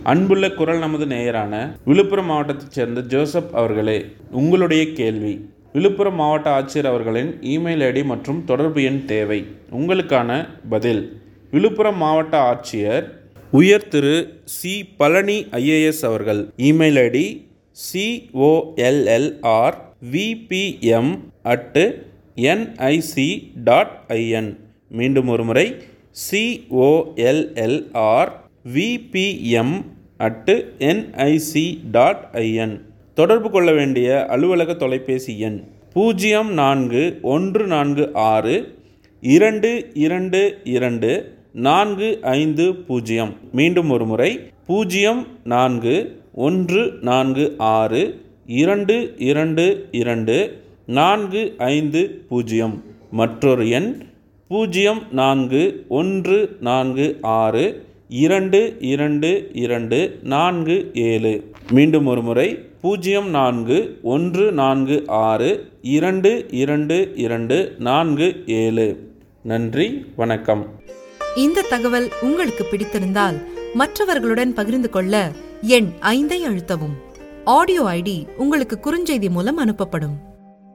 அன்புள்ள குரல் நமது நேயரான விழுப்புரம் மாவட்டத்தைச் சேர்ந்த ஜோசப் அவர்களே உங்களுடைய கேள்வி விழுப்புரம் மாவட்ட ஆட்சியர் அவர்களின் இமெயில் ஐடி மற்றும் தொடர்பு எண் தேவை உங்களுக்கான பதில் விழுப்புரம் மாவட்ட ஆட்சியர் உயர் திரு சி பழனி ஐஏஎஸ் அவர்கள் email ID COLLR VPM at NIC dot IN மீண்டும் ஒரு முறை COLLR VPM at NIC dot IN தொடர்பு கொள்ள வேண்டிய அலுவலக தொலைபேசி எண் பூஜ்ஜியம் நான்கு ஒன்று நான்கு ஆறு இரண்டு இரண்டு இரண்டு நான்கு ஐந்து பூஜ்ஜியம் மீண்டும் ஒரு முறை பூஜ்ஜியம் நான்கு ஒன்று நான்கு ஆறு இரண்டு இரண்டு இரண்டு நான்கு ஐந்து பூஜ்ஜியம் மற்றொரு எண் பூஜ்ஜியம் நான்கு ஒன்று நான்கு ஆறு இரண்டு இரண்டு இரண்டு நான்கு ஏழு மீண்டும் ஒரு முறை பூஜ்ஜியம் நான்கு ஒன்று நான்கு ஆறு இரண்டு இரண்டு இரண்டு நான்கு ஏழு நன்றி வணக்கம் இந்த தகவல் உங்களுக்கு பிடித்திருந்தால் மற்றவர்களுடன் பகிர்ந்து கொள்ள எண் ஐந்தை அழுத்தவும் ஆடியோ ஐடி உங்களுக்கு குறுஞ்செய்தி மூலம் அனுப்பப்படும்